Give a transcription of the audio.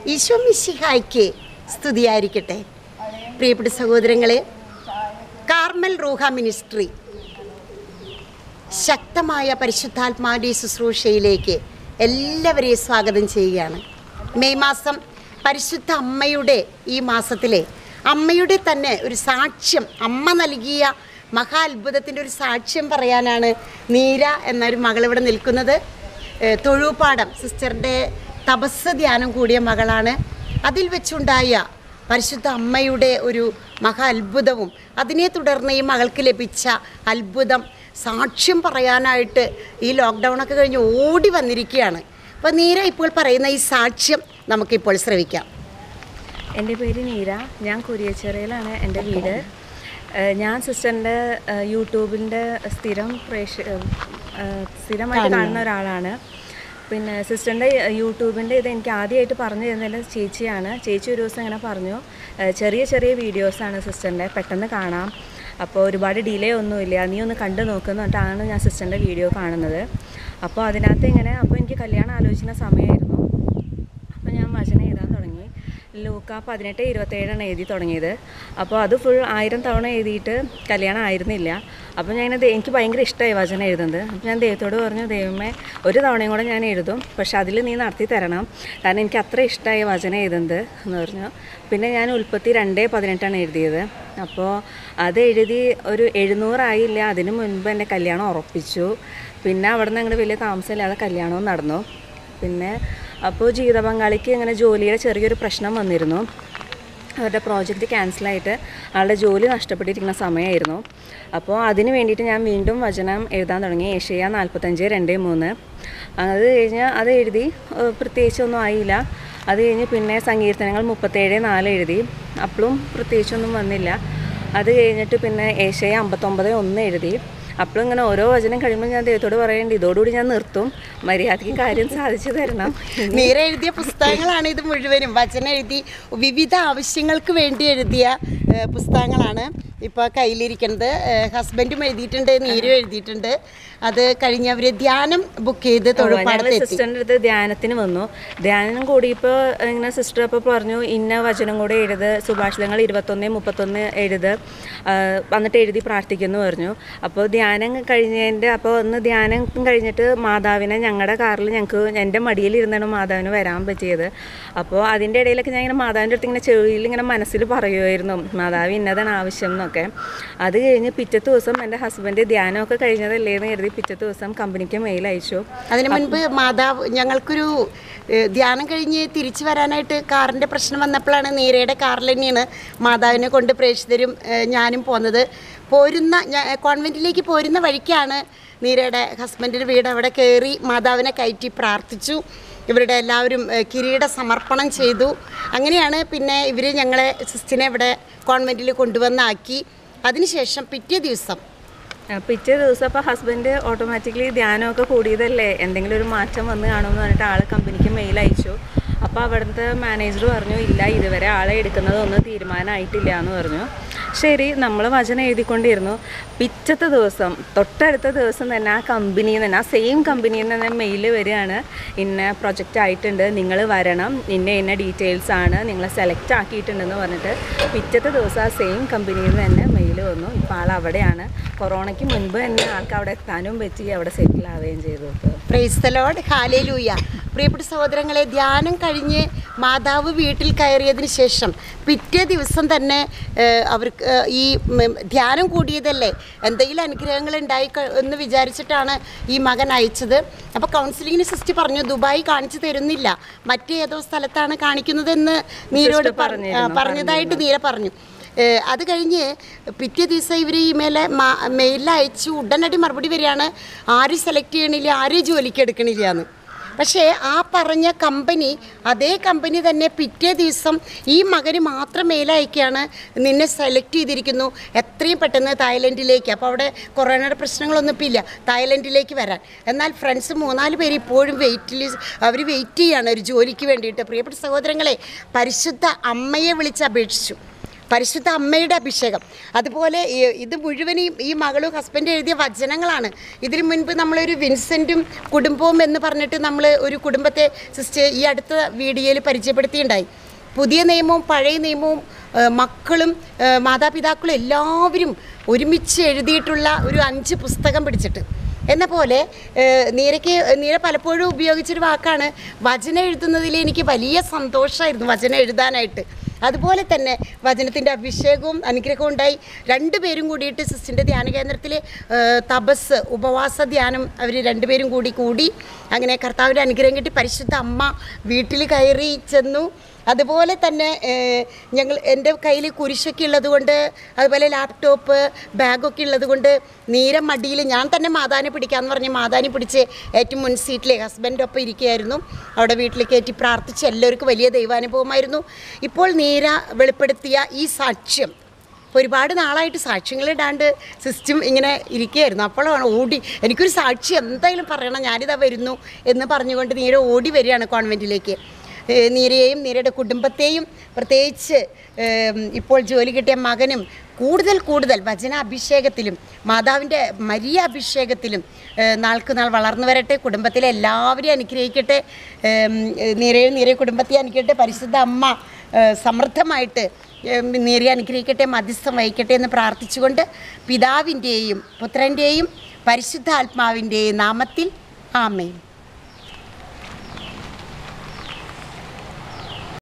ഈശോ മിശിഹായ്ക്ക് സ്തുതിയായിരിക്കട്ടെ പ്രിയപ്പെട്ട സഹോദരങ്ങളെ കാർമൽ റൂഹ മിനിസ്ട്രി ശക്തമായ പരിശുദ്ധാത്മാവിൻ്റെ ശുശ്രൂഷയിലേക്ക് എല്ലാവരെയും സ്വാഗതം ചെയ്യുകയാണ് മെയ് മാസം പരിശുദ്ധ അമ്മയുടെ ഈ മാസത്തിലെ അമ്മയുടെ തന്നെ ഒരു സാക്ഷ്യം അമ്മ നൽകിയ മഹാ അത്ഭുതത്തിൻ്റെ ഒരു സാക്ഷ്യം പറയാനാണ് നീര എന്നൊരു മകൾ ഇവിടെ നിൽക്കുന്നത് ഏഹ് തൊഴുപാടം സിസ്റ്ററിൻ്റെ തപസ് ധ്യാനം കൂടിയ മകളാണ് അതിൽ വെച്ചുണ്ടായ പരിശുദ്ധ അമ്മയുടെ ഒരു മഹാ അത്ഭുതവും അതിനെ തുടർന്ന് ഈ മകൾക്ക് ലഭിച്ച അത്ഭുതം സാക്ഷ്യം പറയാനായിട്ട് ഈ ലോക്ക്ഡൗണൊക്കെ കഴിഞ്ഞ് ഓടി വന്നിരിക്കുകയാണ് അപ്പോൾ നീര ഇപ്പോൾ പറയുന്ന ഈ സാക്ഷ്യം നമുക്കിപ്പോൾ ശ്രവിക്കാം എൻ്റെ പേര് നീര ഞാൻ കുരിയച്ചിറയിലാണ് എൻ്റെ വീട് ഏഹ് ഞാൻ സിസ്റ്ററിൻ്റെ യൂട്യൂബിൻ്റെ സ്ഥിരം പ്രേക്ഷ ഏഹ് സ്ഥിരമായിട്ട് കാണുന്ന ഒരാളാണ് പിന്നെ സിസ്റ്ററിൻ്റെ യൂട്യൂബിൻ്റെ ഇത് എനിക്ക് ആദ്യമായിട്ട് പറഞ്ഞു തരുന്നത് ചേച്ചിയാണ് ചേച്ചി ഒരു ദിവസം ഇങ്ങനെ പറഞ്ഞു ഏഹ് ചെറിയ ചെറിയ വീഡിയോസാണ് സിസ്റ്ററിൻ്റെ പെട്ടെന്ന് കാണാം അപ്പോൾ ഒരുപാട് ഡിലേ ഒന്നുമില്ല നീ ഒന്ന് കണ്ടു നോക്കുന്നു എന്നിട്ടാണ് ഞാൻ സിസ്റ്ററിൻ്റെ വീഡിയോ കാണുന്നത് അപ്പോൾ അതിനകത്ത് ഇങ്ങനെ അപ്പോൾ എനിക്ക് കല്യാണം ആലോചിക്കുന്ന സമയമായിരുന്നു അപ്പോൾ ഞാൻ വചനം എഴുതാൻ തുടങ്ങി ലൂക്ക പതിനെട്ട് ഇരുപത്തേഴാണ് എഴുതി തുടങ്ങിയത് അപ്പോൾ അത് ഫുൾ ആയിരം തവണ എഴുതിയിട്ട് കല്യാണം ആയിരുന്നില്ല അപ്പോൾ ഞാൻ ഇങ്ങനെ ദേ- എനിക്ക് ഭയങ്കര ഇഷ്ടമായി വചനം എഴുതുന്നത് അപ്പോൾ ഞാൻ ദൈവത്തോട് പറഞ്ഞു ദൈവമേ ഒരു തവണയും കൂടെ ഞാൻ എഴുതും പക്ഷെ അതിൽ നീ നടത്തി തരണം കാരണം എനിക്ക് അത്ര ഇഷ്ടമായി വചനം എഴുതുന്നത് എന്ന് പറഞ്ഞു പിന്നെ ഞാൻ ഉൽപ്പത്തി രണ്ട് പതിനെട്ടാണ് എഴുതിയത് അപ്പോൾ അത് എഴുതി ഒരു എഴുന്നൂറായില്ല അതിന് മുൻപ് എൻ്റെ കല്യാണം ഉറപ്പിച്ചു പിന്നെ അവിടെ നിന്ന് അങ്ങോട്ട് വലിയ താമസമില്ലാതെ കല്യാണവും നടന്നു പിന്നെ അപ്പോൾ ജീവിത പങ്കാളിക്ക് ഇങ്ങനെ ജോലിയുടെ ചെറിയൊരു പ്രശ്നം വന്നിരുന്നു അവരുടെ പ്രോജക്റ്റ് ക്യാൻസലായിട്ട് ആളുടെ ജോലി നഷ്ടപ്പെട്ടിരിക്കുന്ന സമയമായിരുന്നു അപ്പോൾ അതിന് വേണ്ടിയിട്ട് ഞാൻ വീണ്ടും വചനം എഴുതാൻ തുടങ്ങി ഏഷ്യ നാൽപ്പത്തഞ്ച് രണ്ട് മൂന്ന് അത് കഴിഞ്ഞ് അത് എഴുതി ഏഹ് പ്രത്യേകിച്ചൊന്നും ആയില്ല അത് കഴിഞ്ഞ് പിന്നെ സങ്കീർത്തനങ്ങൾ മുപ്പത്തേഴ് നാല് എഴുതി അപ്പോഴും പ്രത്യേകിച്ചൊന്നും വന്നില്ല അത് കഴിഞ്ഞിട്ട് പിന്നെ ഏഷ്യ അമ്പത്തൊമ്പത് ഒന്ന് എഴുതി അപ്പോഴും ഇങ്ങനെ ഓരോ വചനം കഴിയുമ്പോൾ ഞാൻ ദൈവത്തോട് പറയേണ്ടി ഇതോടുകൂടി ഞാൻ നിർത്തും മര്യാദയ്ക്ക് കാര്യം സാധിച്ചു തരണം നീര എഴുതിയ പുസ്തകങ്ങളാണ് ഇത് മുഴുവനും വചനം എഴുതി വിവിധ ആവശ്യങ്ങൾക്ക് വേണ്ടി എഴുതിയ ഏഹ്, പുസ്തകങ്ങളാണ് ഇപ്പോൾ കയ്യിലിരിക്കുന്നത് ഏഹ്, ഹസ്ബൻഡും എഴുതിയിട്ടുണ്ട് നീരും എഴുതിയിട്ടുണ്ട് അത് കഴിഞ്ഞവർ ധ്യാനം ബുക്ക് ചെയ്ത് ഞങ്ങൾ തൊഴുപ്പാടത്ത് എത്തി സിസ്റ്ററിൻ്റെ അടുത്ത് ധ്യാനത്തിന് വന്നു ധ്യാനം കൂടി ഇപ്പോൾ ഇങ്ങനെ സിസ്റ്റർ അപ്പോൾ പറഞ്ഞു ഇന്ന വചനം കൂടെ എഴുത് സുഭാഷിതങ്ങൾ ഇരുപത്തൊന്ന് മുപ്പത്തൊന്ന് എഴുത് ആ, വന്നിട്ട് എഴുതി പ്രാർത്ഥിക്കുന്നു പറഞ്ഞു അപ്പോൾ ധ്യാനം കഴിഞ്ഞതിൻ്റെ അപ്പോൾ ഒന്ന് ധ്യാനം കഴിഞ്ഞിട്ട് മാതാവിനെ ഞങ്ങളുടെ കാറിൽ ഞങ്ങൾക്ക് എൻ്റെ മടിയിലിരുന്നാണ് മാതാവിന് വരാൻ പറ്റിയത് അപ്പോൾ അതിൻ്റെ ഇടയിലൊക്കെ ഞാൻ ഇങ്ങനെ മാതാവിൻ്റെ അടുത്ത് ഇങ്ങനെ ചെവിയിൽ ഇങ്ങനെ മനസ്സിൽ പറയുമായിരുന്നു മാതാവ് ഇന്നതാണ് ആവശ്യം എന്നൊക്കെ അത് കഴിഞ്ഞ് പിറ്റത്തെ ദിവസം എൻ്റെ ഹസ്ബൻഡ് ധ്യാനമൊക്കെ കഴിഞ്ഞതല്ലേ എന്ന് കരുതി പിറ്റത്തെ ദിവസം കമ്പനിക്ക് മെയിൽ അയച്ചു അതിനു മുൻപ് മാതാവ് ഞങ്ങൾക്കൊരു ഏഹ്, ധ്യാനം കഴിഞ്ഞ് തിരിച്ചു വരാനായിട്ട് കാറിൻ്റെ പ്രശ്നം വന്നപ്പോഴാണ് നീരയുടെ കാറിൽ തന്നെയാണ് മാതാവിനെ കൊണ്ട് പ്രേക്ഷിതരും ഏഹ്, ഞാനും പോന്നത് പോരുന്ന ഞാ- കോൺവെൻറ്റിലേക്ക് പോരുന്ന വഴിക്കാണ് നീരയുടെ ഹസ്ബൻഡിൻ്റെ വീട് അവിടെ കയറി മാതാവിനെ കയറ്റി പ്രാർത്ഥിച്ചു ഇവരുടെ എല്ലാവരും ഏഹ്, കിരീട സമർപ്പണം ചെയ്തു അങ്ങനെയാണ് പിന്നെ ഇവർ ഞങ്ങളെ സിസ്റ്റിനെ ഇവിടെ കോൺവെൻറ്റിൽ കൊണ്ടുവന്നാക്കി അതിനുശേഷം പിറ്റേ ദിവസം ആ, പിറ്റേ ദിവസം അപ്പോൾ ഹസ്ബൻഡ് ഓട്ടോമാറ്റിക്കലി ധ്യാനമൊക്കെ കൂടിയതല്ലേ എന്തെങ്കിലും ഒരു മാറ്റം വന്ന് കാണുമെന്ന് പറഞ്ഞിട്ട് ആൾ കമ്പനിക്ക് മെയിൽ അയച്ചു അപ്പോൾ അവിടുത്തെ മാനേജർ പറഞ്ഞു ഇല്ല ഇതുവരെ ആളെ എടുക്കുന്നതൊന്നും തീരുമാനമായിട്ടില്ല എന്ന് പറഞ്ഞു ശരി നമ്മൾ വചനം എഴുതിക്കൊണ്ടിരുന്നു പിറ്റത്തെ ദിവസം തൊട്ടടുത്ത ദിവസം തന്നെ ആ കമ്പനിയിൽ നിന്ന് തന്നെ ആ സെയിം കമ്പനിയിൽ നിന്ന് തന്നെ മെയിൽ വരികയാണ് ഇന്ന പ്രൊജക്റ്റ് ആയിട്ടുണ്ട് നിങ്ങൾ വരണം ഇന്ന ഇന്ന ഡീറ്റെയിൽസ് ആണ് നിങ്ങളെ സെലക്ട് ആക്കിയിട്ടുണ്ടെന്ന് പറഞ്ഞിട്ട് പിറ്റത്തെ ദിവസം ആ സെയിം കമ്പനിയിൽ നിന്ന് തന്നെ മെയിൽ വന്നു ഇപ്പോൾ ആൾ അവിടെയാണ് കൊറോണയ്ക്ക് മുൻപ് തന്നെ ആൾക്ക് അവിടെ എത്താനും പറ്റി അവിടെ സെറ്റിൽ ആവുകയും ചെയ്തു ഇപ്പോൾ പ്രൈസ് ദ ലോർഡ് ഹാലേലൂയ പ്രിയപ്പെട്ട സഹോദരങ്ങളെ ധ്യാനം കഴിഞ്ഞ് മാതാവ് വീട്ടിൽ കയറിയതിന് ശേഷം പിറ്റേ ദിവസം തന്നെ ഏഹ്, അവർക്ക് ഏഹ്, ഈ ഉം, ധ്യാനം കൂടിയതല്ലേ എന്തെങ്കിലും അനുഗ്രഹങ്ങൾ ഉണ്ടായി ക- എന്ന് വിചാരിച്ചിട്ടാണ് ഈ മകൻ അയച്ചത് അപ്പോൾ കൗൺസിലിങ്ങിന് സിസ്റ്റർ പറഞ്ഞു ദുബായ് കാണിച്ചു തരുന്നില്ല മറ്റേതോ സ്ഥലത്താണ് കാണിക്കുന്നതെന്ന് നീരോട് സിസ്റ്റർ പറ- പറഞ്ഞിരുന്നു, ആ, പറഞ്ഞതായിട്ട് നീര പറഞ്ഞു ഏഹ് അത് കഴിഞ്ഞ് പിറ്റേ ദിവസം ഇവർ ഇമെയിൽ മെയിലിൽ അയച്ചു ഉടനടി മറുപടി വരികയാണ് ആരും സെലക്ട് ചെയ്യണില്ല ആരും ജോലിക്ക് എടുക്കണില്ല എന്ന് പക്ഷേ ആ പറഞ്ഞ കമ്പനി അതേ കമ്പനി തന്നെ പിറ്റേ ദിവസം ഈ മകന് മാത്രം മെയിൽ അയക്കുകയാണ് നിന്നെ സെലക്ട് ചെയ്തിരിക്കുന്നു എത്രയും പെട്ടെന്ന് തായ്ലൻഡിലേക്ക് അപ്പോൾ അവിടെ കൊറോണയുടെ പ്രശ്നങ്ങളൊന്നും ഇപ്പം ഇല്ല തായ്ലൻഡിലേക്ക് വരാൻ എന്നാൽ ഫ്രണ്ട്സ് മൂന്നാല് പേര് ഇപ്പോഴും വെയിറ്റിൽ അവർ വെയിറ്റ് ചെയ്യാണ് ഒരു ജോലിക്ക് വേണ്ടിയിട്ട് പ്രിയപ്പെട്ട സഹോദരങ്ങളെ പരിശുദ്ധ അമ്മയെ വിളിച്ച് അപേക്ഷിച്ചു പരിശുദ്ധ അമ്മയുടെ അഭിഷേകം അതുപോലെ ഈ- ഇത് മുഴുവനും ഈ മകളും ഹസ്ബൻഡ് എഴുതിയ വചനങ്ങളാണ് ഇതിനു മുൻപ് നമ്മളൊരു വിൻസെൻറ്റും കുടുംബവും എന്ന് പറഞ്ഞിട്ട് നമ്മൾ ഒരു കുടുംബത്തെ സിസ്റ്റർ ഈ അടുത്ത വീഡിയോയിൽ പരിചയപ്പെടുത്തിയിട്ടുണ്ടായി പുതിയ നിയമവും പഴയ നിയമവും ആ, മക്കളും ആ, മാതാപിതാക്കളും എല്ലാവരും ഒരുമിച്ച് എഴുതിയിട്ടുള്ള ഒരു അഞ്ച് പുസ്തകം പിടിച്ചിട്ട് എന്ന പോലെ ഏഹ്, നീരയ്ക്ക് നീര പലപ്പോഴും ഉപയോഗിച്ചൊരു വാക്കാണ് വചനം എഴുതുന്നതിൽ എനിക്ക് വലിയ സന്തോഷമായിരുന്നു വചനം എഴുതാനായിട്ട് അതുപോലെ തന്നെ വചനത്തിൻ്റെ അഭിഷേകവും അനുഗ്രഹവും ഉണ്ടായി രണ്ടുപേരും കൂടിയിട്ട് സിസ്റ്റിൻ്റെ ധ്യാന കേന്ദ്രത്തിൽ തപസ് ഉപവാസ ധ്യാനം അവർ രണ്ടുപേരും കൂടി കൂടി അങ്ങനെ കർത്താവിൻ്റെ അനുഗ്രഹം കിട്ടി പരിശുദ്ധ അമ്മ വീട്ടിൽ കയറി ചെന്നു അതുപോലെ തന്നെ ഏഹ്, ഞങ്ങൾ എൻ്റെ കയ്യിൽ കുരിശൊക്കെ ഉള്ളതുകൊണ്ട് അതുപോലെ ലാപ്ടോപ്പ് ബാഗൊക്കെ ഉള്ളതുകൊണ്ട് നീര മടിയിൽ ഞാൻ തന്നെ മാതാനെ പിടിക്കാമെന്ന് പറഞ്ഞ് മാതാനെ പിടിച്ച് ഏറ്റവും മുൻ സീറ്റിൽ ഹസ്ബൻഡ് ഒപ്പം ഇരിക്കുകയായിരുന്നു അവിടെ വീട്ടിൽ കയറ്റി പ്രാർത്ഥിച്ച് എല്ലാവർക്കും വലിയ ദൈവാനുഭവമായിരുന്നു ഇപ്പോൾ നീര വെളിപ്പെടുത്തിയ ഈ സാക്ഷ്യം ഇപ്പോൾ ഒരുപാട് നാളായിട്ട് സാക്ഷ്യങ്ങളിടാണ്ട് സിസ്റ്റം ഇങ്ങനെ ഇരിക്കുകയായിരുന്നു അപ്പോഴാണ് ഓടി എനിക്കൊരു സാക്ഷി എന്തായാലും പറയണം ഞാനിതാ വരുന്നു എന്ന് പറഞ്ഞുകൊണ്ട് നീര ഓടി വരികയാണ് കോൺവെൻറ്റിലേക്ക് ഏഹ് നീരയെയും നീരയുടെ കുടുംബത്തെയും പ്രത്യേകിച്ച് ഏം, ഇപ്പോൾ ജോലി കിട്ടിയ മകനും കൂടുതൽ കൂടുതൽ വചനാഭിഷേകത്തിലും മാതാവിൻ്റെ മരിയ അഭിഷേകത്തിലും ഏഹ്, നാൾക്ക് നാൾ വളർന്നു വരട്ടെ കുടുംബത്തിലെ എല്ലാവരെയും അനുഗ്രഹിക്കട്ടെ ഏം, ഏഹ്, നീരയും നീരയും കുടുംബത്തെ അനുഗ്രഹിക്കട്ടെ പരിശുദ്ധ അമ്മ ഏഹ്, സമൃദ്ധമായിട്ട് ഏം, നീരയെ അനുഗ്രഹിക്കട്ടെ മധ്യസ്ഥം വഹിക്കട്ടെ എന്ന് പ്രാർത്ഥിച്ചുകൊണ്ട് പിതാവിൻ്റെയും പുത്രൻ്റെയും പരിശുദ്ധാത്മാവിൻ്റെയും നാമത്തിൽ ആമേൻ